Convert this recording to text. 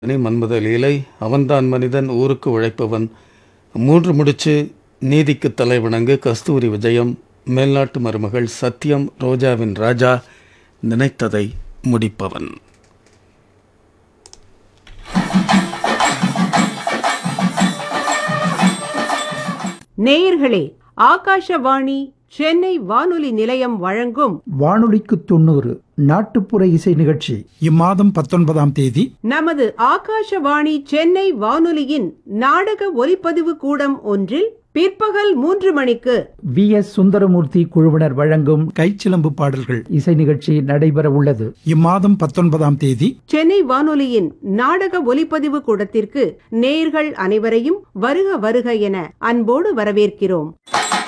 நீ மன்மத லீலை அவன்தான் மனிதன் ஊருக்கு உழைப்பவன் மூன்று முடிச்சு நீதிக்கு தலைவணங்கு கஸ்தூரி விஜயம் மேல்நாட்டு மருமகள் சத்யம் ரோஜாவின் ராஜா நினைத்ததை முடிப்பவன் நேயர்களே ஆகாஷவாணி சென்னை வானொலி நிலையம் வழங்கும் வானொலிக்கு தொண்ணூறு நாட்டுப்புற இசை நிகழ்ச்சி இம்மாதம் பத்தொன்பதாம் தேதி நமது ஆகாஷவாணி சென்னை வானொலியின் நாடக ஒலிப்பதிவு கூடம் ஒன்றில் பிற்பகல் மூன்று மணிக்கு வி எஸ் சுந்தரமூர்த்தி குழுவினர் வழங்கும் கைச்சிலம்பு பாடல்கள் இசை நிகழ்ச்சி நடைபெற உள்ளது இம்மாதம் பத்தொன்பதாம் தேதி சென்னை வானொலியின் நாடக ஒலிப்பதிவு கூடத்திற்கு நேயர்கள் அனைவரையும் வருக வருக என அன்போடு வரவேற்கிறோம்